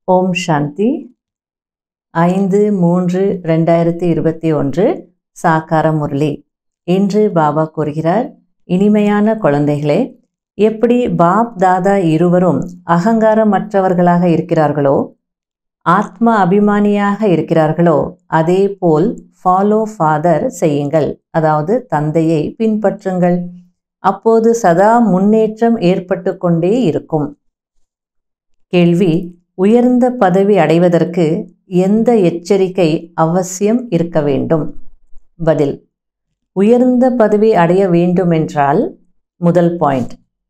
ஓம் சாந்தி ஐந்து மூன்று ரெண்டாயிரத்தி இருபத்தி ஒன்று சாக்கார முரளி இன்று பாபா கூறுகிறார் இனிமையான குழந்தைகளே எப்படி பாப் தாதா இருவரும் அகங்காரமற்றவர்களாக இருக்கிறார்களோ ஆத்ம அபிமானியாக இருக்கிறார்களோ அதே போல் ஃபாலோ ஃபாதர் செய்யுங்கள் அதாவது தந்தையை பின்பற்றுங்கள் அப்போது சதா முன்னேற்றம் ஏற்பட்டு கொண்டே இருக்கும் கேள்வி உயர்ந்த பதவி அடைவதற்கு எந்த எச்சரிக்கை அவசியம் இருக்க வேண்டும் பதில் உயர்ந்த பதவி அடைய வேண்டுமென்றால் முதல் பாயிண்ட்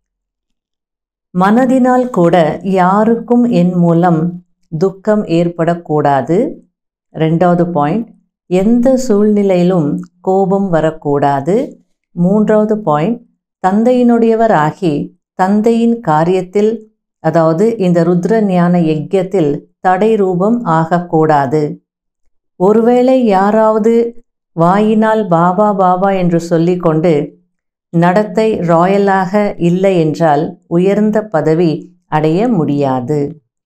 மனதினால் கூட யாருக்கும் என் மூலம் துக்கம் ஏற்படக்கூடாது ரெண்டாவது பாயிண்ட் எந்த சூழ்நிலையிலும் கோபம் வரக்கூடாது மூன்றாவது பாயிண்ட் தந்தையினுடையவர் ஆகி தந்தையின் காரியத்தில் அதாவது இந்த ருத்ர ஞான யஜ்யத்தில் தடை ரூபம் ஆகக்கூடாது ஒருவேளை யாராவது வாயினால் பாபா பாபா என்று சொல்லிக்கொண்டு நடத்தை ராயலாக இல்லை என்றால் உயர்ந்த பதவி அடைய முடியாது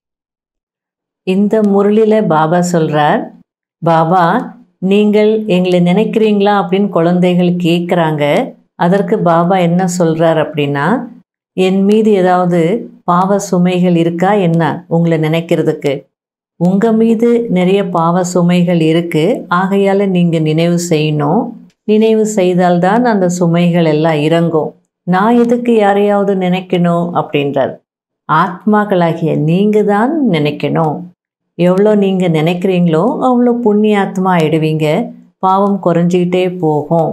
இந்த முரளியில் பாபா சொல்கிறார் பாபா நீங்கள் எங்களை நினைக்கிறீங்களா அப்படின்னு குழந்தைகள் கேட்குறாங்க அதற்கு பாபா என்ன சொல்கிறார் அப்படின்னா என் மீது ஏதாவது பாவ சுமைகள் இருக்கா என்ன உங்களை நினைக்கிறதுக்கு உங்கள் மீது நிறைய பாவ சுமைகள் இருக்குது ஆகையால் நீங்கள் நினைவு செய்யணும் நினைவு செய்தால்தான் அந்த சுமைகள் எல்லாம் இறங்கும் நான் எதுக்கு யாரையாவது நினைக்கணும் அப்படின்றார் ஆத்மாக்களாகிய நீங்கள் தான் நினைக்கணும் எவ்வளோ நீங்கள் நினைக்கிறீங்களோ அவ்வளோ புண்ணிய ஆத்மா ஆயிடுவீங்க பாவம் குறைஞ்சிக்கிட்டே போகும்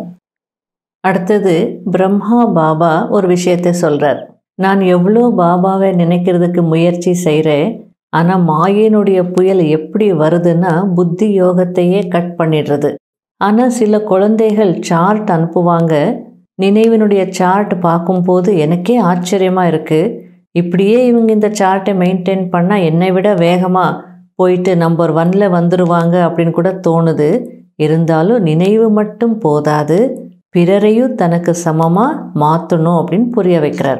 அடுத்தது பிரம்மா பாபா ஒரு விஷயத்தை சொல்கிறார் நான் எவ்வளோ பாபாவை நினைக்கிறதுக்கு முயற்சி செய்கிறேன் ஆனால் மாயினுடைய புயல் எப்படி வருதுன்னா புத்தி யோகத்தையே கட் பண்ணிடுறது ஆனால் சில குழந்தைகள் சார்ட் அனுப்புவாங்க நினைவினுடைய சார்ட் பார்க்கும்போது எனக்கே ஆச்சரியமாக இருக்குது இப்படியே இவங்க இந்த சார்ட்டை மெயின்டைன் பண்ணால் என்னை விட வேகமாக போயிட்டு நம்பர் ஒனில் வந்துடுவாங்க அப்படின்னு கூட தோணுது இருந்தாலும் நினைவு மட்டும் போதாது பிறரையும் தனக்கு சமமாக மாற்றணும் அப்படின்னு புரிய வைக்கிறார்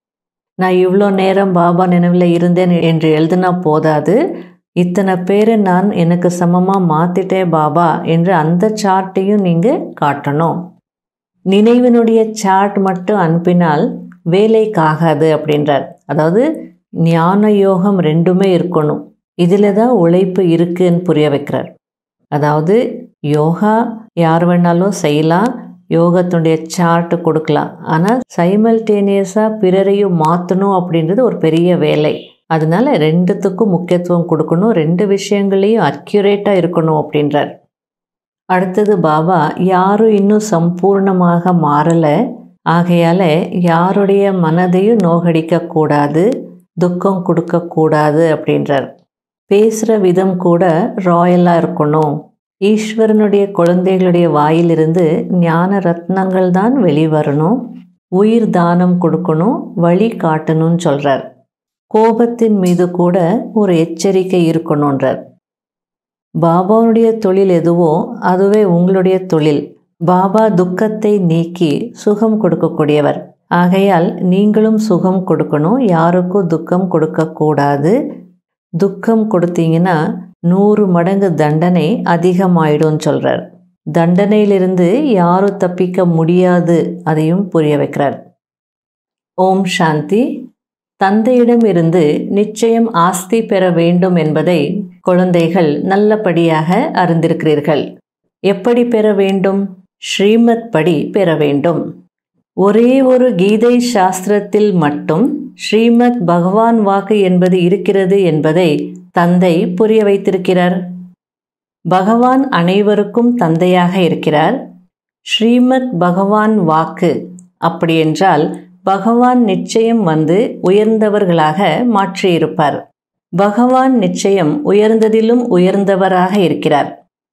நான் இவ்வளோ நேரம் பாபா நினைவில் இருந்தேன் என்று எழுதுனா போதாது இத்தனை பேரை நான் எனக்கு சமமாக மாற்றிட்டேன் பாபா என்று அந்த சார்ட்டையும் நீங்கள் காட்டணும் நினைவினுடைய சார்ட் மட்டும் அனுப்பினால் வேலைக்காகாது அப்படின்றார் அதாவது ஞான யோகம் ரெண்டுமே இருக்கணும் இதில் தான் உழைப்பு இருக்குன்னு புரிய வைக்கிறார் அதாவது யோகா யார் வேணாலும் செய்யலாம் யோகத்தினுடைய சார்ட்டு கொடுக்கலாம் ஆனால் சைமல்டேனியஸாக பிறரையும் மாற்றணும் அப்படின்றது ஒரு பெரிய வேலை அதனால ரெண்டுத்துக்கும் முக்கியத்துவம் கொடுக்கணும் ரெண்டு விஷயங்களையும் அக்யூரேட்டாக இருக்கணும் அப்படின்றார் அடுத்தது பாபா யாரும் இன்னும் சம்பூர்ணமாக மாறலை ஆகையால் யாருடைய மனதையும் நோகடிக்கக்கூடாது துக்கம் கொடுக்கக்கூடாது அப்படின்றார் பேசுகிற விதம் கூட ராயலாக இருக்கணும் ஈஸ்வரனுடைய குழந்தைகளுடைய வாயிலிருந்து ஞான ரத்னங்கள் தான் வெளிவரணும் உயிர் தானம் கொடுக்கணும் வழி காட்டணும்னு சொல்கிறார் கோபத்தின் மீது கூட ஒரு எச்சரிக்கை இருக்கணுன்றார் பாபாவுடைய தொழில் எதுவோ அதுவே உங்களுடைய தொழில் பாபா துக்கத்தை நீக்கி சுகம் கொடுக்கக்கூடியவர் ஆகையால் நீங்களும் சுகம் கொடுக்கணும் யாருக்கும் துக்கம் கொடுக்கக்கூடாது துக்கம் கொடுத்தீங்கன்னா நூறு மடங்கு தண்டனை அதிகமாயிடும்னு சொல்கிறார் தண்டனையிலிருந்து யாரும் தப்பிக்க முடியாது அதையும் புரிய வைக்கிறார் ஓம் சாந்தி தந்தையிடமிருந்து நிச்சயம் ஆஸ்தி பெற வேண்டும் என்பதை குழந்தைகள் நல்லபடியாக அறிந்திருக்கிறீர்கள் எப்படி பெற வேண்டும் ஸ்ரீமத் படி பெற வேண்டும் ஒரே ஒரு கீதை சாஸ்திரத்தில் மட்டும் ஸ்ரீமத் பகவான் வாக்கு என்பது இருக்கிறது என்பதை தந்தை புரிய வைத்திருக்கிறார் பகவான் அனைவருக்கும் தந்தையாக இருக்கிறார் ஸ்ரீமத் பகவான் வாக்கு அப்படியென்றால் பகவான் நிச்சயம் வந்து உயர்ந்தவர்களாக மாற்றியிருப்பார் பகவான் நிச்சயம் உயர்ந்ததிலும் உயர்ந்தவராக இருக்கிறார்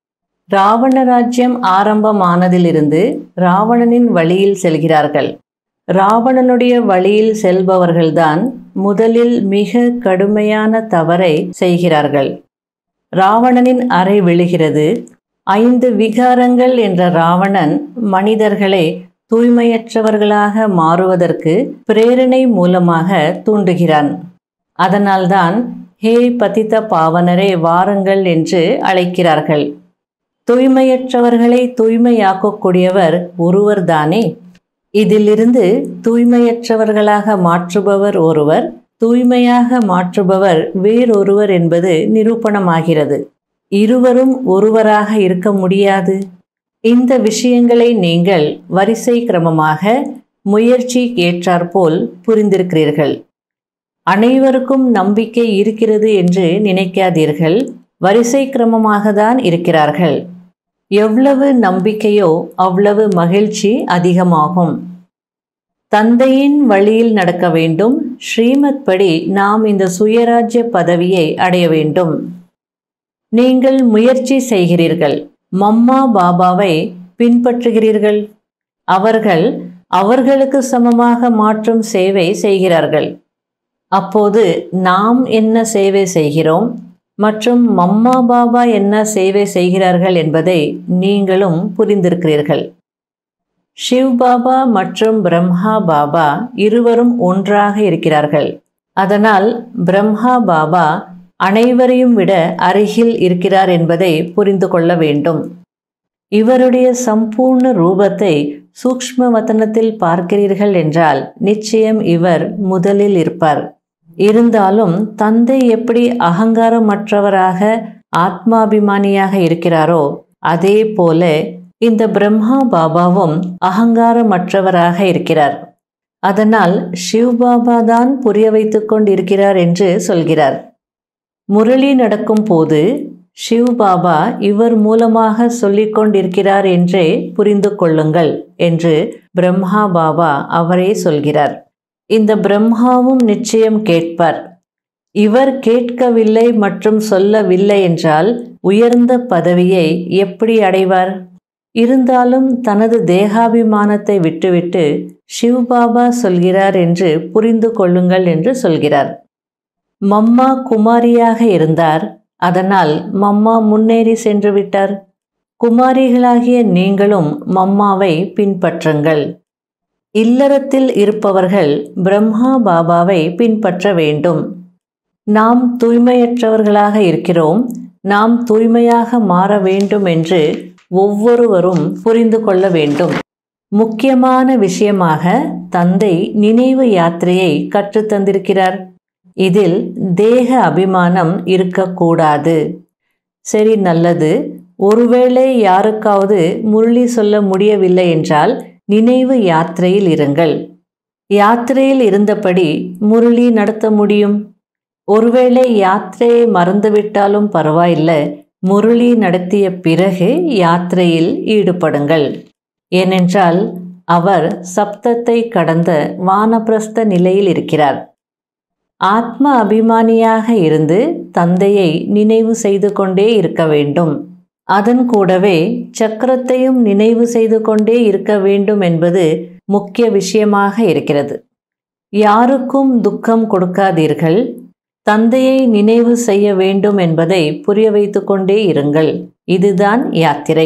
ராவண ராஜ்யம் ஆரம்பமானதிலிருந்து ராவணனின் வழியில் செல்கிறார்கள் ராவணனுடைய வழியில் செல்பவர்கள்தான் முதலில் மிக கடுமையான தவறை செய்கிறார்கள் ராவணனின் அறை விழுகிறது ஐந்து விகாரங்கள் என்ற ராவணன் மனிதர்களை தூய்மையற்றவர்களாக மாறுவதற்கு பிரேரணை மூலமாக தூண்டுகிறான் அதனால்தான் ஹே பதித்த பாவனரே வாருங்கள் என்று அழைக்கிறார்கள் தூய்மையற்றவர்களை தூய்மையாக்கக்கூடியவர் ஒருவர்தானே இதிலிருந்து தூய்மையற்றவர்களாக மாற்றுபவர் ஒருவர் தூய்மையாக மாற்றுபவர் வேறொருவர் என்பது நிரூபணமாகிறது இருவரும் ஒருவராக இருக்க முடியாது இந்த விஷயங்களை நீங்கள் வரிசை கிரமமாக முயற்சி ஏற்றாற்போல் புரிந்திருக்கிறீர்கள் அனைவருக்கும் நம்பிக்கை இருக்கிறது என்று நினைக்காதீர்கள் வரிசை கிரமமாக தான் இருக்கிறார்கள் எவ்வளவு நம்பிக்கையோ அவ்வளவு மகிழ்ச்சி அதிகமாகும் தந்தையின் வழியில் நடக்க வேண்டும் ஸ்ரீமத் படி நாம் இந்த சுயராஜ்ய பதவியை அடைய வேண்டும் நீங்கள் முயற்சி செய்கிறீர்கள் மம்மா பாபாவை பின்பற்றுகிறீர்கள் அவர்கள் அவர்களுக்கு சமமாக மாற்றும் சேவை செய்கிறார்கள் அப்போது நாம் என்ன சேவை செய்கிறோம் மற்றும் மம்மா பாபா என்ன சேவை செய்கிறார்கள் என்பதை நீங்களும் புரிந்திருக்கிறீர்கள் ஷிவ் பாபா மற்றும் பிரம்மா பாபா இருவரும் ஒன்றாக இருக்கிறார்கள் அதனால் பிரம்மா பாபா அனைவரையும் விட அருகில் இருக்கிறார் என்பதை புரிந்து கொள்ள வேண்டும் இவருடைய சம்பூர்ண ரூபத்தை சூக்ஷ்ம வதனத்தில் பார்க்கிறீர்கள் என்றால் நிச்சயம் இவர் முதலில் இருப்பார் இருந்தாலும் தந்தை எப்படி அகங்காரமற்றவராக ஆத்மாபிமானியாக இருக்கிறாரோ அதே போல இந்த பிரம்மா பாபாவும் அகங்காரமற்றவராக இருக்கிறார் அதனால் சிவ் பாபா தான் புரிய வைத்துக் கொண்டிருக்கிறார் என்று சொல்கிறார் முரளி நடக்கும் போது சிவ் பாபா இவர் மூலமாக சொல்லிக் கொண்டிருக்கிறார் என்றே புரிந்து கொள்ளுங்கள் என்று பிரம்மா பாபா அவரே சொல்கிறார் இந்த பிரம்மாவும் நிச்சயம் கேட்பார் இவர் கேட்கவில்லை மற்றும் சொல்லவில்லை என்றால் உயர்ந்த பதவியை எப்படி அடைவார் இருந்தாலும் தனது தேகாபிமானத்தை விட்டுவிட்டு சிவ்பாபா சொல்கிறார் என்று புரிந்து கொள்ளுங்கள் என்று சொல்கிறார் மம்மா குமாரியாக இருந்தார் அதனால் மம்மா முன்னேறி சென்று விட்டார் குமாரிகளாகிய நீங்களும் மம்மாவை பின்பற்றுங்கள் இல்லறத்தில் இருப்பவர்கள் பிரம்மா பாபாவை பின்பற்ற வேண்டும் நாம் தூய்மையற்றவர்களாக இருக்கிறோம் நாம் தூய்மையாக மாற வேண்டும் என்று ஒவ்வொருவரும் புரிந்து கொள்ள வேண்டும் முக்கியமான விஷயமாக தந்தை நினைவு யாத்திரையை கற்றுத்தந்திருக்கிறார் இதில் தேக அபிமானம் இருக்கக்கூடாது சரி நல்லது ஒருவேளை யாருக்காவது முரளி சொல்ல முடியவில்லை என்றால் நினைவு யாத்திரையில் இருங்கள் யாத்திரையில் இருந்தபடி முரளி நடத்த முடியும் ஒருவேளை யாத்திரையை மறந்துவிட்டாலும் பரவாயில்லை முரளி நடத்திய பிறகு யாத்திரையில் ஈடுபடுங்கள் ஏனென்றால் அவர் சப்தத்தை கடந்த வானப்பிரஸ்த நிலையில் இருக்கிறார் ஆத்ம அபிமானியாக இருந்து தந்தையை நினைவு செய்து கொண்டே இருக்க வேண்டும் அதன் கூடவே சக்கரத்தையும் நினைவு செய்து கொண்டே இருக்க வேண்டும் என்பது முக்கிய விஷயமாக இருக்கிறது யாருக்கும் துக்கம் கொடுக்காதீர்கள் தந்தையை நினைவு செய்ய வேண்டும் என்பதை புரிய வைத்து கொண்டே இருங்கள் இதுதான் யாத்திரை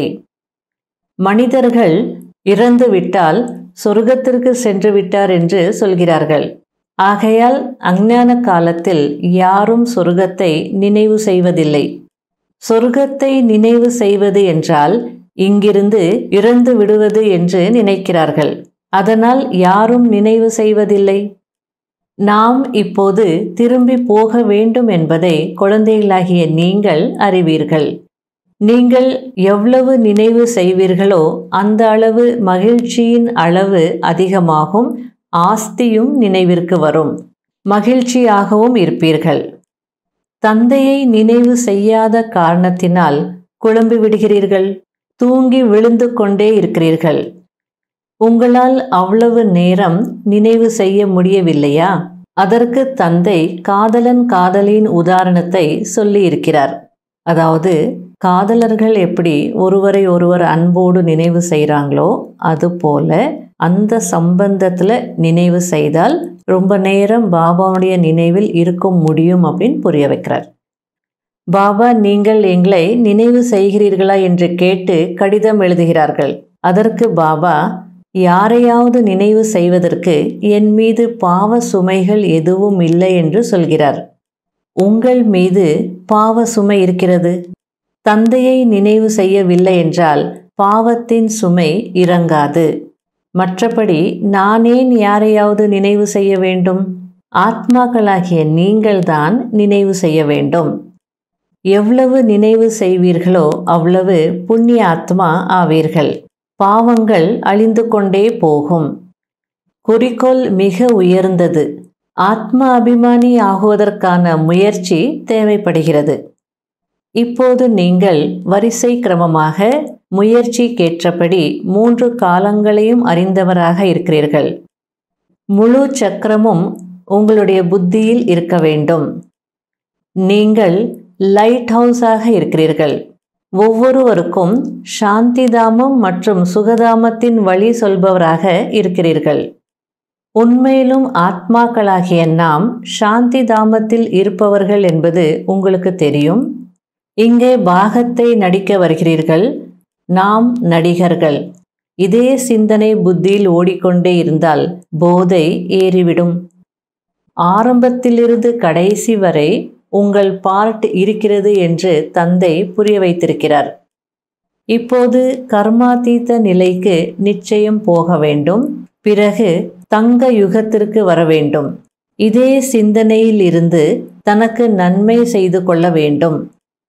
மனிதர்கள் இறந்து விட்டால் சொர்க்கத்திற்கு சென்று விட்டார் என்று சொல்கிறார்கள் ஆகையால் அஞ்ஞான காலத்தில் யாரும் சொர்க்கத்தை நினைவு செய்வதில்லை சொர்க்கத்தை நினைவு செய்வது என்றால் இங்கிருந்து இறந்து விடுவது என்று நினைக்கிறார்கள் அதனால் யாரும் நினைவு செய்வதில்லை நாம் இப்போது திரும்பி போக வேண்டும் என்பதை குழந்தைகளாகிய நீங்கள் அறிவீர்கள் நீங்கள் எவ்வளவு நினைவு செய்வீர்களோ அந்த அளவு மகிழ்ச்சியின் அளவு அதிகமாகும் ஆஸ்தியும் நினைவிற்கு வரும் மகிழ்ச்சியாகவும் இருப்பீர்கள் தந்தையை நினைவு செய்யாத காரணத்தினால் குழம்பி விடுகிறீர்கள் தூங்கி விழுந்து கொண்டே இருக்கிறீர்கள் உங்களால் அவ்வளவு நேரம் நினைவு செய்ய முடியவில்லையா அதற்கு தந்தை காதலன் காதலின் உதாரணத்தை சொல்லி இருக்கிறார் அதாவது காதலர்கள் எப்படி ஒருவரை ஒருவர் அன்போடு நினைவு செய்கிறாங்களோ அதுபோல அந்த சம்பந்தத்தில் நினைவு செய்தால் ரொம்ப நேரம் பாபாவுடைய நினைவில் இருக்க முடியும் அப்படின்னு புரிய வைக்கிறார் பாபா நீங்கள் எங்களை நினைவு செய்கிறீர்களா என்று கேட்டு கடிதம் எழுதுகிறார்கள் அதற்கு பாபா யாரையாவது நினைவு செய்வதற்கு என் மீது பாவ சுமைகள் எதுவும் இல்லை என்று சொல்கிறார் உங்கள் மீது பாவ சுமை இருக்கிறது தந்தையை நினைவு செய்யவில்லை என்றால் பாவத்தின் சுமை இறங்காது மற்றபடி நானேன் யாரையாவது நினைவு செய்ய வேண்டும் ஆத்மாக்களாகிய நீங்கள்தான் நினைவு செய்ய வேண்டும் எவ்வளவு நினைவு செய்வீர்களோ அவ்வளவு புண்ணிய ஆத்மா ஆவீர்கள் பாவங்கள் அழிந்து கொண்டே போகும் குறிக்கோள் மிக உயர்ந்தது ஆத்ம அபிமானி ஆகுவதற்கான முயற்சி தேவைப்படுகிறது இப்போது நீங்கள் வரிசை கிரமமாக முயற்சிக்கேற்றபடி மூன்று காலங்களையும் அறிந்தவராக இருக்கிறீர்கள் முழு சக்கரமும் உங்களுடைய புத்தியில் இருக்க வேண்டும் நீங்கள் லைட் ஹவுஸாக இருக்கிறீர்கள் ஒவ்வொருவருக்கும் சாந்திதாமம் மற்றும் சுகதாமத்தின் வழி சொல்பவராக இருக்கிறீர்கள் உண்மையிலும் ஆத்மாக்களாகிய நாம் சாந்தி தாமத்தில் இருப்பவர்கள் என்பது உங்களுக்கு தெரியும் இங்கே பாகத்தை நடிக்க வருகிறீர்கள் நாம் நடிகர்கள் இதே சிந்தனை புத்தியில் ஓடிக்கொண்டே இருந்தால் போதை ஏறிவிடும் ஆரம்பத்திலிருந்து கடைசி வரை உங்கள் பார்ட் இருக்கிறது என்று தந்தை புரிய வைத்திருக்கிறார் இப்போது கர்மாதீத நிலைக்கு நிச்சயம் போக வேண்டும் பிறகு தங்க யுகத்திற்கு வர வேண்டும் இதே சிந்தனையில் இருந்து தனக்கு நன்மை செய்து கொள்ள வேண்டும்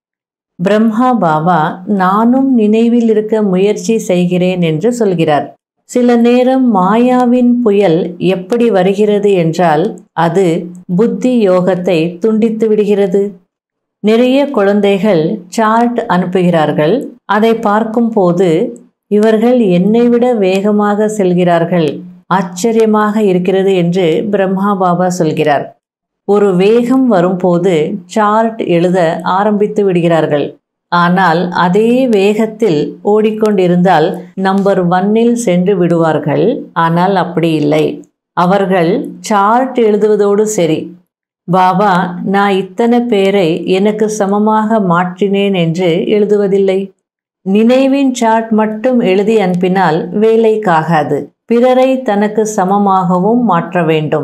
பிரம்மா பாபா நானும் நினைவில் இருக்க முயற்சி செய்கிறேன் என்று சொல்கிறார் சில நேரம் மாயாவின் புயல் எப்படி வருகிறது என்றால் அது புத்தி யோகத்தை துண்டித்து விடுகிறது நிறைய குழந்தைகள் சார்ட் அனுப்புகிறார்கள் அதை பார்க்கும்போது இவர்கள் என்னை விட வேகமாக செல்கிறார்கள் ஆச்சரியமாக இருக்கிறது என்று பிரம்மா பாபா சொல்கிறார் ஒரு வேகம் வரும்போது சார்ட் எழுத ஆரம்பித்து விடுகிறார்கள் ஆனால் அதே வேகத்தில் ஓடிக்கொண்டிருந்தால் நம்பர் ஒன்னில் சென்று விடுவார்கள் ஆனால் அப்படி இல்லை அவர்கள் சார்ட் எழுதுவதோடு சரி பாபா நான் இத்தனை பேரை எனக்கு சமமாக மாற்றினேன் என்று எழுதுவதில்லை நினைவின் சார்ட் மட்டும் எழுதி அனுப்பினால் வேலைக்காகாது பிறரை தனக்கு சமமாகவும் மாற்ற வேண்டும்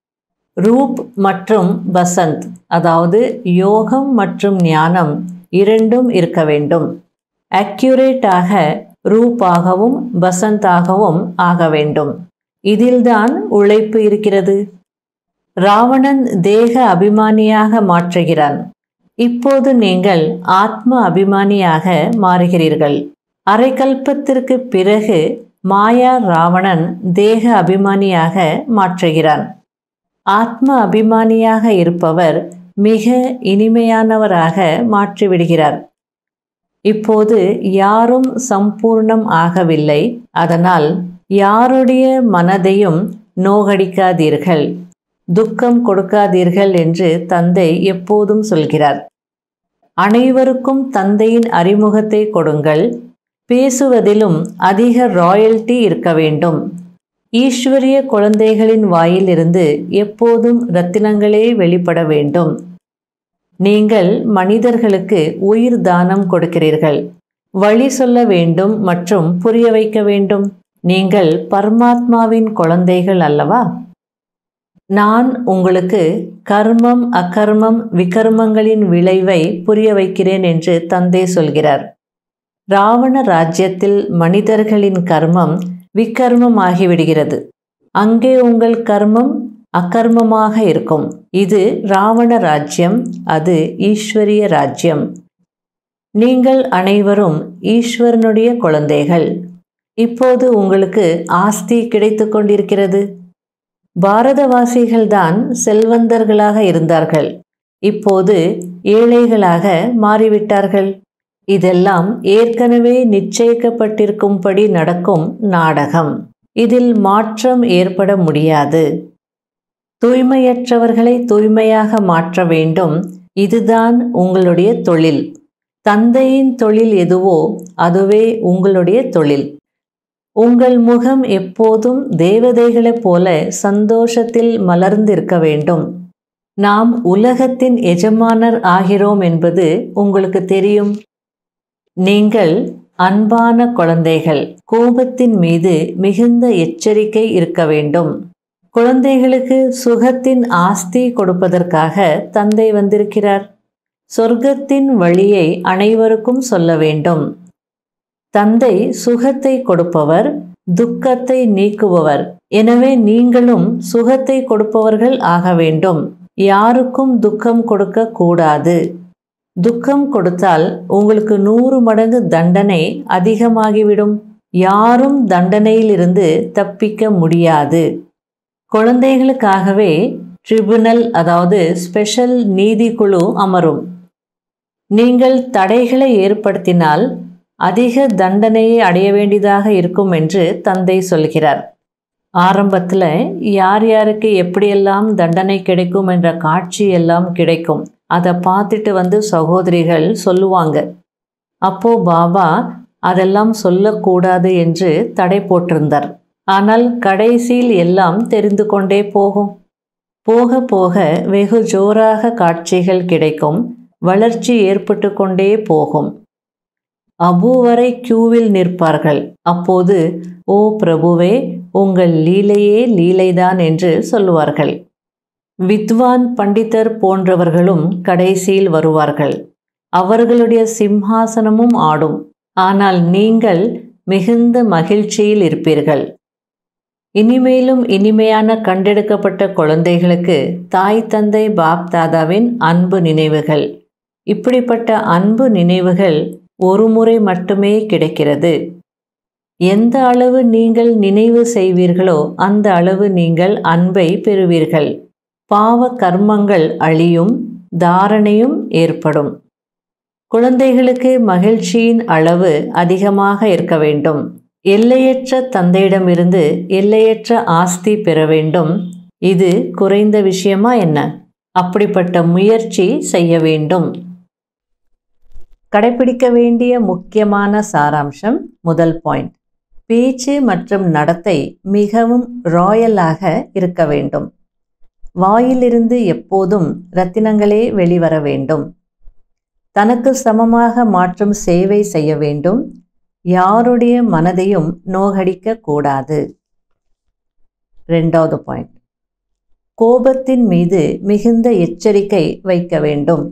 ரூப் மற்றும் வசந்த் அதாவது யோகம் மற்றும் ஞானம் இரண்டும் இருக்க வேண்டும் அக்யூரேட்டாக ரூப்பாகவும் வசந்தாகவும் ஆக வேண்டும் இதில்தான் உழைப்பு இருக்கிறது ராவணன் தேக அபிமானியாக மாற்றுகிறான் இப்போது நீங்கள் ஆத்ம அபிமானியாக மாறுகிறீர்கள் அரைக்கல்பத்திற்கு பிறகு மாயா ராவணன் தேக அபிமானியாக மாற்றுகிறான் ஆத்ம அபிமானியாக இருப்பவர் மிக இனிமையானவராக மாற்றிவிடுகிறார் இப்போது யாரும் சம்பூர்ணம் ஆகவில்லை அதனால் யாருடைய மனதையும் நோகடிக்காதீர்கள் துக்கம் கொடுக்காதீர்கள் என்று தந்தை எப்போதும் சொல்கிறார் அனைவருக்கும் தந்தையின் அறிமுகத்தை கொடுங்கள் பேசுவதிலும் அதிக ராயல்டி இருக்க வேண்டும் ஈஸ்வரிய குழந்தைகளின் வாயிலிருந்து எப்போதும் ரத்தினங்களே வெளிப்பட வேண்டும் நீங்கள் மனிதர்களுக்கு உயிர் தானம் கொடுக்கிறீர்கள் வழி சொல்ல வேண்டும் மற்றும் புரிய வைக்க வேண்டும் நீங்கள் பரமாத்மாவின் குழந்தைகள் அல்லவா நான் உங்களுக்கு கர்மம் அகர்மம் விகர்மங்களின் விளைவை புரிய வைக்கிறேன் என்று தந்தை சொல்கிறார் ராவண ராஜ்யத்தில் மனிதர்களின் கர்மம் விகர்மமாகிவிடுகிறது அங்கே உங்கள் கர்மம் அகர்மமாக இருக்கும் இது ராவண ராஜ்யம் அது ஈஸ்வரிய ராஜ்யம் நீங்கள் அனைவரும் ஈஸ்வரனுடைய குழந்தைகள் இப்போது உங்களுக்கு ஆஸ்தி கிடைத்து கொண்டிருக்கிறது பாரதவாசிகள்தான் செல்வந்தர்களாக இருந்தார்கள் இப்போது ஏழைகளாக மாறிவிட்டார்கள் இதெல்லாம் ஏற்கனவே நிச்சயிக்கப்பட்டிருக்கும்படி நடக்கும் நாடகம் இதில் மாற்றம் ஏற்பட முடியாது தூய்மையற்றவர்களை தூய்மையாக மாற்ற வேண்டும் இதுதான் உங்களுடைய தொழில் தந்தையின் தொழில் எதுவோ அதுவே உங்களுடைய தொழில் உங்கள் முகம் எப்போதும் தேவதைகளைப் போல சந்தோஷத்தில் மலர்ந்திருக்க வேண்டும் நாம் உலகத்தின் எஜமானர் ஆகிறோம் என்பது உங்களுக்கு தெரியும் நீங்கள் அன்பான குழந்தைகள் கோபத்தின் மீது மிகுந்த எச்சரிக்கை இருக்க வேண்டும் குழந்தைகளுக்கு சுகத்தின் ஆஸ்தி கொடுப்பதற்காக தந்தை வந்திருக்கிறார் சொர்க்கத்தின் வழியை அனைவருக்கும் சொல்ல வேண்டும் தந்தை சுகத்தை கொடுப்பவர் துக்கத்தை நீக்குபவர் எனவே நீங்களும் சுகத்தை கொடுப்பவர்கள் ஆக வேண்டும் யாருக்கும் துக்கம் கொடுக்க கூடாது துக்கம் கொடுத்தால் உங்களுக்கு நூறு மடங்கு தண்டனை அதிகமாகிவிடும் யாரும் தண்டனையிலிருந்து தப்பிக்க முடியாது குழந்தைகளுக்காகவே ட்ரிபுனல் அதாவது ஸ்பெஷல் நீதிக்குழு அமரும் நீங்கள் தடைகளை ஏற்படுத்தினால் அதிக தண்டனையை அடைய வேண்டியதாக இருக்கும் என்று தந்தை சொல்கிறார் ஆரம்பத்தில் யார் யாருக்கு எப்படியெல்லாம் தண்டனை கிடைக்கும் என்ற காட்சி எல்லாம் கிடைக்கும் அதை பார்த்துட்டு வந்து சகோதரிகள் சொல்லுவாங்க அப்போ பாபா அதெல்லாம் சொல்லக்கூடாது என்று தடை போட்டிருந்தார் ஆனால் கடைசியில் எல்லாம் தெரிந்து கொண்டே போகும் போக போக வெகு ஜோராக காட்சிகள் கிடைக்கும் வளர்ச்சி ஏற்பட்டு கொண்டே போகும் அபு வரை கியூவில் நிற்பார்கள் அப்போது ஓ பிரபுவே உங்கள் லீலையே லீலைதான் என்று சொல்லுவார்கள் வித்வான் பண்டிதர் போன்றவர்களும் கடைசியில் வருவார்கள் அவர்களுடைய சிம்ஹாசனமும் ஆடும் ஆனால் நீங்கள் மிகுந்த மகிழ்ச்சியில் இருப்பீர்கள் இனிமேலும் இனிமையான கண்டெடுக்கப்பட்ட குழந்தைகளுக்கு தாய் தந்தை பாப் தாதாவின் அன்பு நினைவுகள் இப்படிப்பட்ட அன்பு நினைவுகள் ஒரு முறை மட்டுமே கிடைக்கிறது எந்த அளவு நீங்கள் நினைவு செய்வீர்களோ அந்த அளவு நீங்கள் அன்பை பெறுவீர்கள் பாவ கர்மங்கள் அழியும் தாரணையும் ஏற்படும் குழந்தைகளுக்கு மகிழ்ச்சியின் அளவு அதிகமாக இருக்க வேண்டும் எல்லையற்ற தந்தையிடமிருந்து எல்லையற்ற ஆஸ்தி பெற வேண்டும் இது குறைந்த விஷயமா என்ன அப்படிப்பட்ட முயற்சி செய்ய வேண்டும் கடைபிடிக்க வேண்டிய முக்கியமான சாராம்சம் முதல் பாயிண்ட் பேச்சு மற்றும் நடத்தை மிகவும் ராயலாக இருக்க வேண்டும் வாயிலிருந்து எப்போதும் ரத்தினங்களே வெளிவர வேண்டும் தனக்கு சமமாக மாற்றும் சேவை செய்ய வேண்டும் யாருடைய மனதையும் நோகடிக்க கூடாது ரெண்டாவது பாயிண்ட் கோபத்தின் மீது மிகுந்த எச்சரிக்கை வைக்க வேண்டும்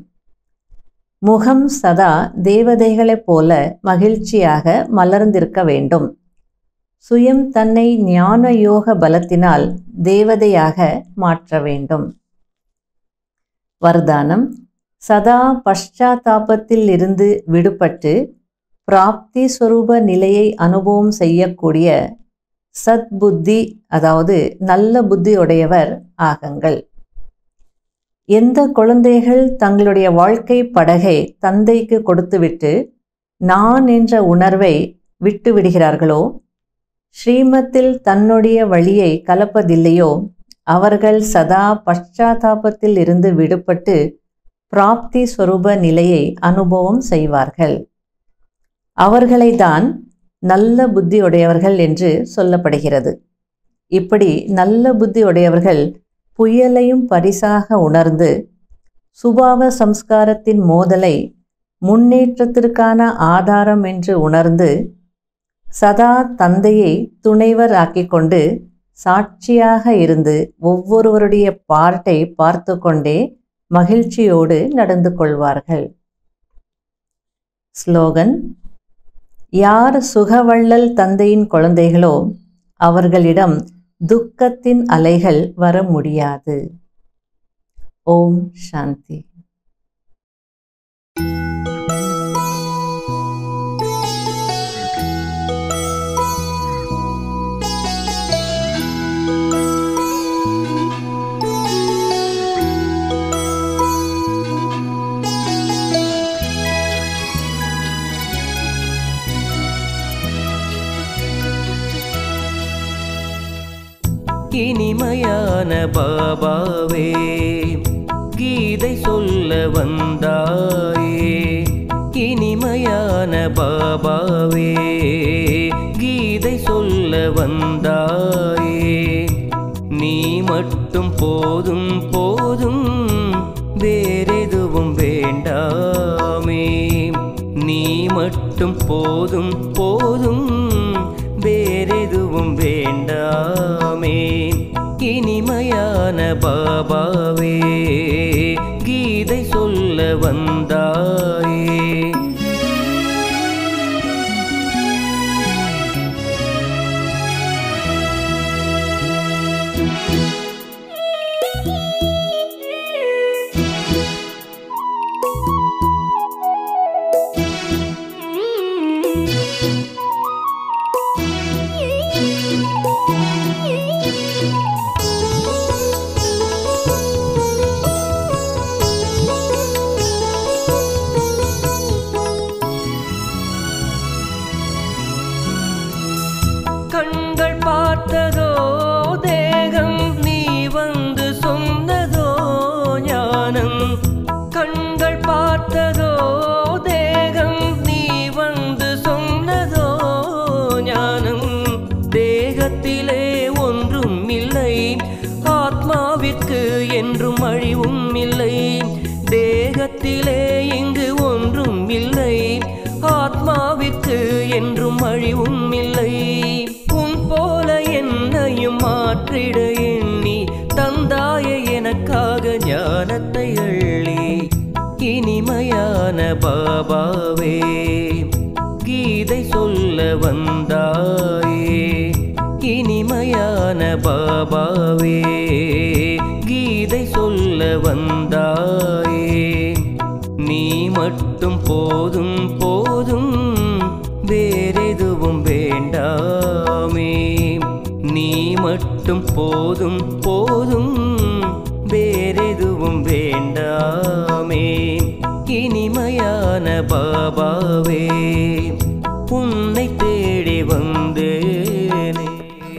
முகம் சதா தேவதைகளைப் போல மகிழ்ச்சியாக மலர்ந்திருக்க வேண்டும் சுயம் தன்னை ஞான யோக பலத்தினால் தேவதையாக மாற்ற வேண்டும் வர்தானம் சதா பశ్చాத்தாபத்தில் இருந்து விடுபட்டு பிராப்தி ஸ்வரூப நிலையை அனுபவம் செய்யக்கூடிய சத் புத்தி அதாவது நல்ல புத்தியுடையவர் ஆகுங்கள் எந்த குழந்தைகள் தங்களுடைய வாழ்க்கை படகை தந்தைக்கு கொடுத்துவிட்டு நான் என்ற உணர்வை விட்டு விடுகிறார்களோ ஸ்ரீமத்தில் தன்னுடைய வழியை கலப்பதில்லையோ அவர்கள் சதா பశ్చాத்தாபத்தில் இருந்து விடுபட்டு பிராப்தி ஸ்வரூப நிலையை அனுபவம் செய்வார்கள் அவர்களை தான் நல்ல புத்தியுடையவர்கள் என்று சொல்லப்படுகிறது இப்படி நல்ல புத்தியுடையவர்கள் புயலையும் பரிசாக உணர்ந்து சுபாவ சம்ஸ்காரத்தின் மோதலை முன்னேற்றத்திற்கான ஆதாரம் என்று உணர்ந்து சதா தந்தையை துணைவர் ஆக்கிக்கொண்டு சாட்சியாக இருந்து ஒவ்வொருவருடைய பார்ட்டை பார்த்து கொண்டே மகிழ்ச்சியோடு நடந்து கொள்வார்கள் ஸ்லோகன் யார் சுகவள்ளல் தந்தையின் குழந்தைகளோ அவர்களிடம் துக்கத்தின் அலைகள் வர முடியாது ஓம் சாந்தி இனிமையான பாபாவே கீதை சொல்ல வந்தாயே இனிமையான பாபாவே கீதை சொல்ல வந்தாயே நீ மட்டும் போதும் போதும் வேறெதுவும் வேண்டாமே நீ மட்டும் போதும் போதும் வேறெதுவும் வேண்டாமே இனிமையான பாபாவே கீதை சொல்ல வந்தாயே கண்கள் பார்த்ததோ தேகம் நீ வந்து சொன்னதோ ஞானம் கண்கள் பார்த்ததோ தேகம் நீ வந்து சொன்னதோ ஞானம் தேகத்திலே ஒன்றும் இல்லை ஆத்மாவிற்கு என்றும் அழிவும் இல்லை தேகத்திலே இங்கு ஒன்றும் இல்லை ஆத்மாவிற்கு என்றும் அழிவும் இல்லை உன் போல என்னையும் மாற்றிட எண்ணி தந்தாய எனக்காக ஞானத்தை அள்ளி இனிமையான பாபாவே கீதை சொல்ல வந்தாயே இனிமையான பாபாவே கீதை சொல்ல வந்தாயே நீ மட்டும் போதும் போதும் வேறெதுவும் வேண்டாமே நீ மட்டும் போதும் போதும் வேறெதுவும் வேண்டாமே இனிமையான பாபாவே உன்னை தேடி வந்தே